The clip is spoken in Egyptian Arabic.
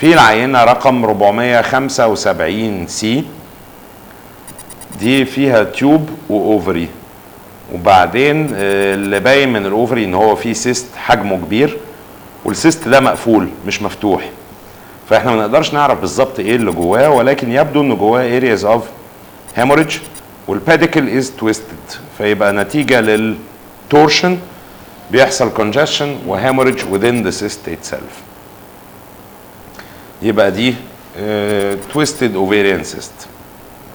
في العينه رقم 475 سي دي فيها تيوب واوفري وبعدين آه، اللي باين من الاوفري ان هو فيه سيست حجمه كبير والسيست ده مقفول مش مفتوح فاحنا ما نقدرش نعرف بالظبط ايه اللي جواه ولكن يبدو ان جواه areas of hemorrhage والباديكل از تويستد فيبقى نتيجه للتورشن بيحصل congestion وهيموريدج within the cyst itself يبقى دي تويستد ovarian cyst